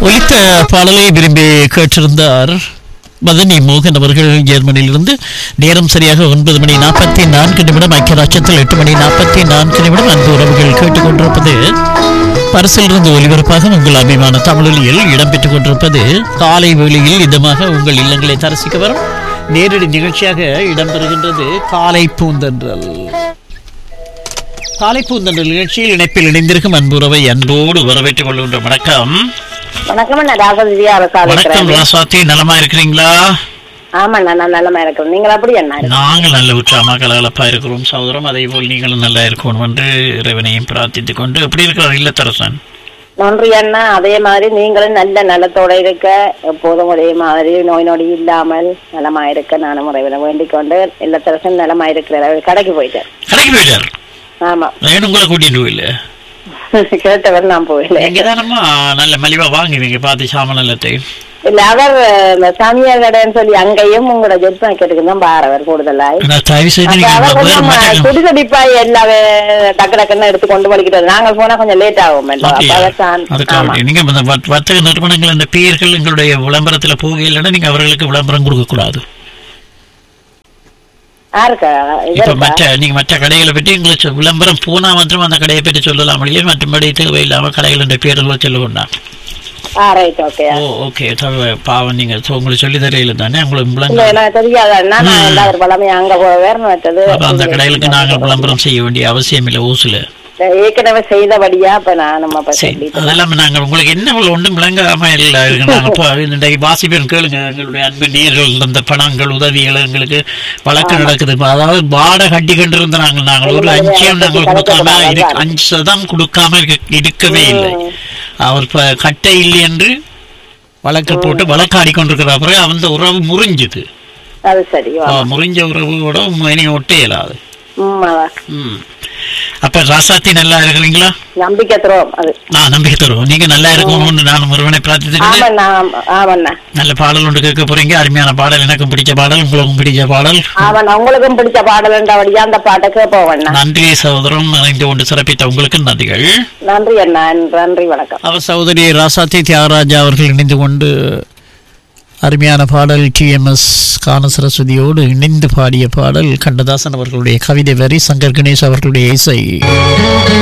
ஒலித்த பாடலை விரும்பி கேட்டிருந்தார் மதனி மோகன் அவர்கள் ஜெர்மனியிலிருந்து நேரம் சரியாக ஒன்பது மணி நாற்பத்தி நான்கு நிமிடம் ஐக்கிய ராஜ்யத்தில் எட்டு மணி நாற்பத்தி நான்கு நிமிடம் அன்பு உறவுகள் கேட்டுக்கொண்டிருப்பது பரிசிலிருந்து ஒலிபரப்பாக உங்கள் அபிமான தமிழொலியில் இடம்பெற்றுக் கொண்டிருப்பது காலை வேளையில் இதமாக உங்கள் இல்லங்களை தரிசிக்க வரும் நேரடி நிகழ்ச்சியாக இடம்பெறுகின்றது காலை பூந்தன்றல் காலை பூந்தன்றல் நிகழ்ச்சியில் இணைப்பில் இணைந்திருக்கும் அன்புறவை அன்போடு வரவேற்றுக் கொள்கின்ற வணக்கம் வணக்கம் அண்ணா ராகவ் விஜயா அரசா வணக்கம் இருக்கிறேன் ராசாத்தி நலமா இருக்கிறீங்களா ஆமா அண்ணா நான் நல்லமா இருக்கிறேன் நீங்கள் அப்படி அண்ணா நாங்கள் நல்ல உற்சாகமா கலகலப்பா இருக்கிறோம் சகோதரம் அதே போல் நீங்களும் நல்லா இருக்கணும் என்று இறைவனையும் பிரார்த்தித்துக் கொண்டு எப்படி இருக்கிறார் இல்லத்தரசன் நன்றி அண்ணா அதே மாதிரி நீங்களும் நல்ல நலத்தோட இருக்க எப்போதும் ஒரே மாதிரி நோய் நொடி இல்லாமல் நலமா இருக்க நானும் உறவின வேண்டிக் கொண்டு இல்லத்தரசன் நலமா இருக்கிறார் கடைக்கு போயிட்டேன் கடைக்கு போயிட்டார் ஆமா ஏன் உங்களை கூட்டிட்டு போயில கேட்டவர் நான் போயில நீங்க தானம்மா நல்ல மலிவா வாங்குவீங்க பார்த்து சாமநலத்தை இல்ல அவர் இந்த சாமியார் கடைன்னு சொல்லி அங்கேயும் உங்களோட ஜெட் மார்க்கெட்டுக்கு தான் பாரவர் கூடுதலாய் ஆனா தயவு செய்து அப்ப நீங்க அவர் வேற கொஞ்சம் மாட்டாங்க குடி கடிப்பாய் எல்லா வே- டக்கு டக்குன்னு எடுத்து கொண்டு வலிக்கிட்டு நாங்க போனா கொஞ்சம் லேட் ஆகும் இல்ல? அப்ப அவர் தான்- ஆமா. அதுக்காக நீங்க இந்த வர்த்த- வர்த்தக நிறுவனங்கள் அந்த பெயர்கள் எங்களுடைய விளம்பரத்துல போகையில்லைன்னா நீங்க அவர்களுக்கு விளம்பரம் கொடுக்க கூடாது யாருக்கா இப்ப இதற்கா? மற்ற நீங்க மற்ற கடைகளை பற்றி எங்களுக்கு விளம்பரம் போனா மாத்திரம் அந்த கடையை பற்றி சொல்லலாம் இல்லையா மற்றபடி தேவையில்லாம கடைகளுடைய பேர்கள் சொல்ல வேண்டாம் ah right okay oh okay பாவம் நீங்க so உங்களுக்கு சொல்லி தரையில தானே உங்களுக்கு இல்ல விளம்பரம் எனக்கு தெரியாது அண்ணா நான் எல்லாரும் பழமே அங்க போ- வேற வச்சது அப்ப அந்த கடைகளுக்கு நாங்கள் விளம்பரம் செய்ய வேண்டிய அவசியம் இல்லை ஊசுல ஏற்கனவே செய்தபடியா அப்ப நான் நம்ம இப்ப சரி சொல்லிட்டேன் அதெல்லாம் நாங்கள் உங்களுக்கு என்ன இவ்வளவு ஒன்றும் விளங்காம இல்லை இருக்கு நாங்கள் இப்போ இன்றைக்கு வாசிப்பேன் கேளுங்க எங்களுடைய அன்பு நீர்கள் அந்த பணங்கள் உதவிகள் எங்களுக்கு வழக்கு நடக்குது இப்ப அதாவது வாடகை கட்டி கொண்டு இருந்த நாங்கள் நாங்கள் ஒரு அஞ்சியம் நாங்கள் கொடுக்காம இரு- அஞ்சு சதம் கொடுக்காம இருக்க- இருக்கவே இல்லை அவர் இப்ப கட்டை இல்லை என்று வழக்கு போட்டு வழக்காடி கொண்டிருக்கிற பிறகு அந்த உறவு முறிஞ்சுது அது சரி ஆ, முறிஞ்ச உறவோட இனி ஒட்ட இயலாது உண்மைதான் ம் அப்ப ராசாத்தி நல்லா இருக்கிறீங்களா நம்பிக்கை தருவோம் அது நான் நம்பிக்கை தருவோம் நீங்க நல்லா இருக்கணும்னு நான் ஒருவனை பிரார்த்தித்துக்கிட்டு ஆமாண்ணா ஆமாண்ணா நல்ல பாடல் ஒன்று கேட்க போறீங்க அருமையான பாடல் எனக்கும் பிடிச்ச பாடல் உங்களுக்கும் பிடிச்ச பாடல் ஆமாண்ணா உங்களுக்கும் பிடிச்ச பாடலண்டபடியா அந்த பாட்டை கேட்போம் நன்றி சகோதரம் இணைந்து கொண்டு சிறப்பித்த உங்களுக்கு நன்றிகள் நன்றி அண்ணா நன்றி வணக்கம் அவர் சகோதரி ராசாத்தி தியாகராஜா அவர்கள் இணைந்து கொண்டு அருமையான பாடல் டிஎம்எஸ் கான சரஸ்வதியோடு இணைந்து பாடிய பாடல் கண்ணதாசன் அவர்களுடைய கவிதை வரி சங்கர் கணேஷ் அவர்களுடைய இசை